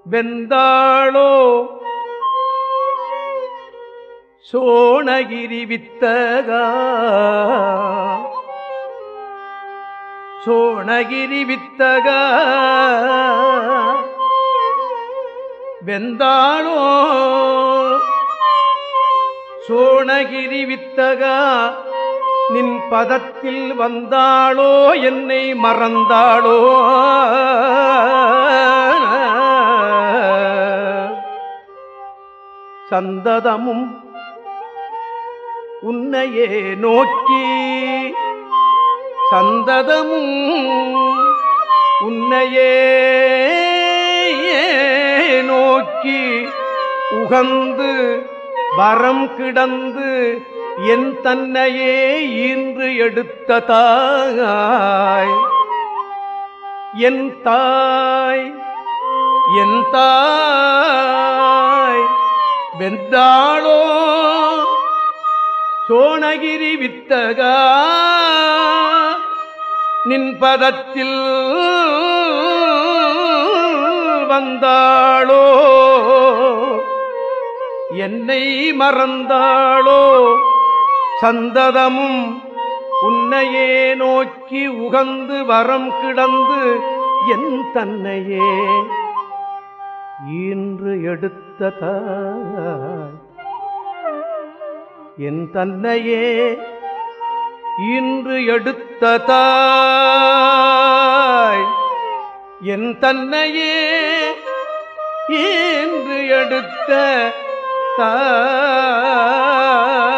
வெந்தாளோ சோணகிரி வித்தகா சோணகிரி வித்தகா வெந்தாளோ சோணகிரி வித்தகா நின் பதத்தில் வந்தாளோ என்னை மறந்தாளோ சந்ததமும் உன்னையே நோக்கி சந்ததமும் உன்னையே நோக்கி உகந்து வரம் கிடந்து என் தன்னையே ஈன்று எடுத்த தாய் என் தாய் என் தாய் வெந்தாளோ சோணகிரி வித்தகா நின் பதத்தில் வந்தாளோ என்னை மறந்தாளோ சந்ததமும் உன்னையே நோக்கி உகந்து வரம் கிடந்து என் தன்னையே ஈன்று எடுத்த தாய் என் தன்னையே இன்று எடுத்த தாய் என் தன்னையே இன்று எடுத்த தாய்